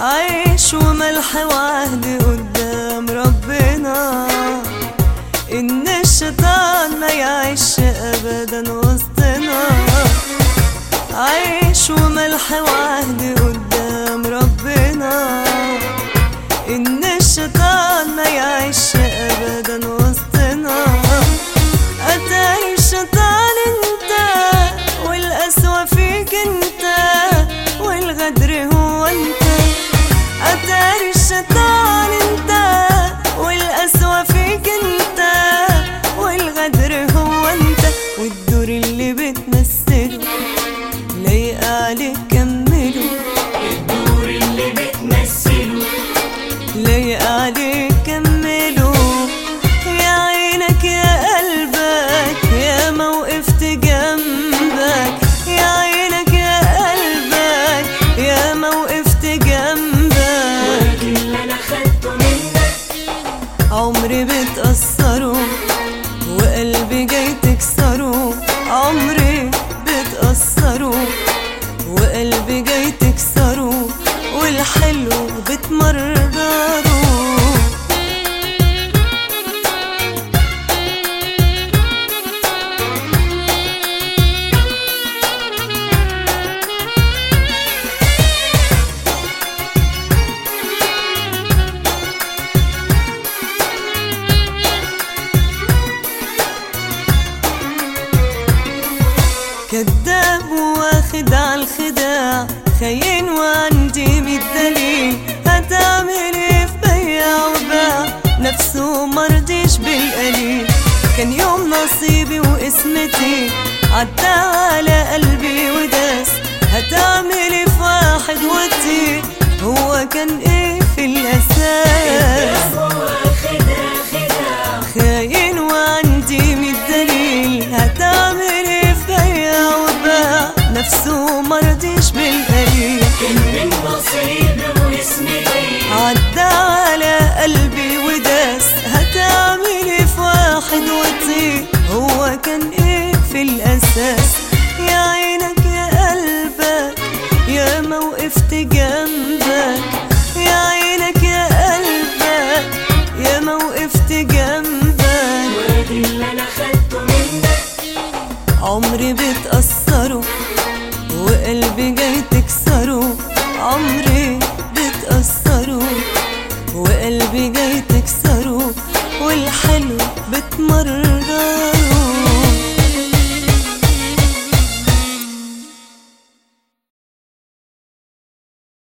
عيش وملح وعهد قدام ربنا إن الشيطان ما يعيش أبدا وسطنا عيش وملح وعهد قدام ربنا إن الشيطان ما يعيش أبدا وسطنا أتاري الشيطان انت والقسوة فيك انت والغدر هو انت أتاري الشيطان انت والقسوة فيك انت والغدر هو انت والدور اللي بتمثله لايق عليك كمله الدور اللي بتمثله لايق عليك كمله يا عينك يا قلبك يا ما وقفت جنبك يا عينك يا قلبك يا ما وقفت جنبك اللي انا خدته منك عمري بتأثره وقلبي جاي تكسره عمري بتأثره وقلبي جاي تكسره والحلو بتمرره كذاب واخد على الخداع خاين وعندي ميت دليل هتعمل ايه في بيع وباع نفسه مرضيش بالقليل كان يوم نصيبي وقسمتي عدى على قلبي وداس هتعمل ايه في واحد وطي هو كان ايه في الاساس هو خدع خدع خاين وعندي ميت دليل هتعمل ايه في بيع وباع نفسه مرضيش بالقليل كان من نصيبي واسمتي عدى على قلبي وداس هتعمل ايه في واحد وطي هو كان ايه في الاساس يا عينك يا قلبك يا ما وقفت جنبك